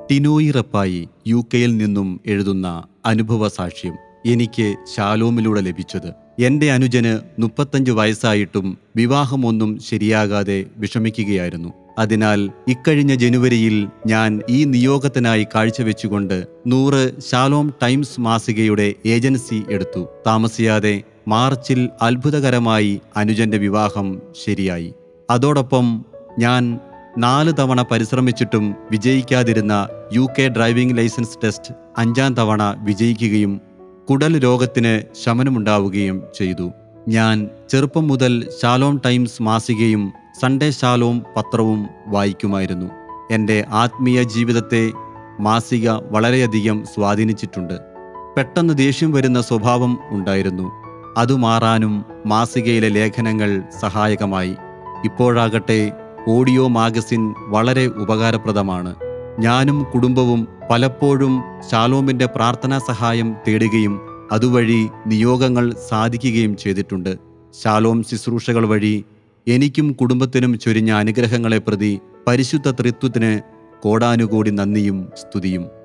ടിനോയി Rappai U കെയിൽ നിന്നും എഴുതുന്ന അനുഭവ സാക്ഷ്യം എനിക്ക് ശാലോമിലൂടെ ലഭിച്ചത് എൻ്റെ അനുജന് മുപ്പത്തഞ്ച് വയസ്സായിട്ടും വിവാഹമൊന്നും ശരിയാകാതെ വിഷമിക്കുകയായിരുന്നു അതിനാൽ ഇക്കഴിഞ്ഞ ജനുവരിയിൽ ഞാൻ ഈ നിയോഗത്തിനായി കാഴ്ചവെച്ചുകൊണ്ട് നൂറ് ശാലോം ടൈംസ് മാസികയുടെ ഏജൻസി എടുത്തു താമസിയാതെ മാർച്ചിൽ അത്ഭുതകരമായി അനുജന്റെ വിവാഹം ശരിയായി അതോടൊപ്പം ഞാൻ നാല് തവണ പരിശ്രമിച്ചിട്ടും വിജയിക്കാതിരുന്ന U K driving licence test അഞ്ചാം തവണ വിജയിക്കുകയും കുടൽ രോഗത്തിന് ശമനമുണ്ടാവുകയും ചെയ്തു ഞാൻ ചെറുപ്പം മുതൽ ശാലോം ടൈംസ് മാസികയും സൺഡേ ശാലോം പത്രവും വായിക്കുമായിരുന്നു എൻ്റെ ആത്മീയ ജീവിതത്തെ മാസിക വളരെയധികം സ്വാധീനിച്ചിട്ടുണ്ട് പെട്ടെന്ന് ദേഷ്യം വരുന്ന സ്വഭാവം ഉണ്ടായിരുന്നു അത് മാറാനും മാസികയിലെ ലേഖനങ്ങൾ സഹായകമായി ഇപ്പോഴാകട്ടെ ഓഡിയോ മാഗസിൻ വളരെ ഉപകാരപ്രദമാണ് ഞാനും കുടുംബവും പലപ്പോഴും ശാലോമിൻ്റെ പ്രാർത്ഥനാ സഹായം തേടുകയും അതുവഴി നിയോഗങ്ങൾ സാധിക്കുകയും ചെയ്തിട്ടുണ്ട് ശാലോം ശുശ്രൂഷകൾ വഴി എനിക്കും കുടുംബത്തിനും ചൊരിഞ്ഞ അനുഗ്രഹങ്ങളെ പ്രതി പരിശുദ്ധ ത്രിത്വത്തിന് കോടാനുകോടി നന്ദിയും സ്തുതിയും